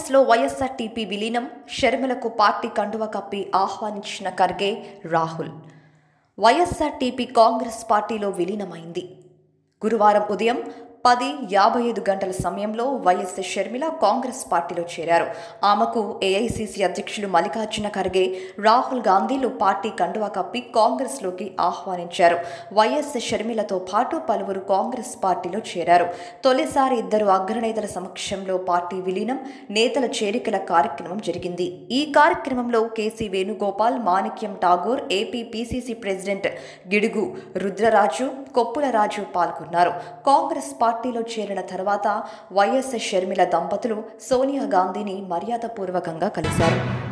కాంగ్రెస్లో వైఎస్ఆర్టీపీ విలీనం షర్మిలకు పార్టీ కండువ కప్పి ఆహ్వానించిన ఖర్గే రాహుల్ వైఎస్ఆర్టీపీ కాంగ్రెస్ పార్టీలో విలీనమైంది గురువారం ఉదయం పది యాభై ఐదు గంటల సమయంలో వైఎస్ షర్మిల కాంగ్రెస్ పార్టీలో చేరారు ఆమెకు ఏఐసిసి అధ్యక్షులు మల్లికార్జున ఖర్గే రాహుల్ గాంధీలు పార్టీ కండువా కప్పి కాంగ్రెస్లోకి ఆహ్వానించారు వైఎస్ షర్మిలతో పాటు పలువురు కాంగ్రెస్ పార్టీలో చేరారు తొలిసారి ఇద్దరు అగ్రనేతల సమక్షంలో పార్టీ విలీనం నేతల చేరికల కార్యక్రమం జరిగింది ఈ కార్యక్రమంలో KC Venugopal Manickam Tagore AP PCC president Gidugu Rudraraju Koppularaju పాల్గొన్నారు కాంగ్రెస్ పార్టీలో చేరిన తర్వాత వైఎస్ షర్మిల దంపతులు సోనియా గాంధీని మర్యాదపూర్వకంగా కలిశారు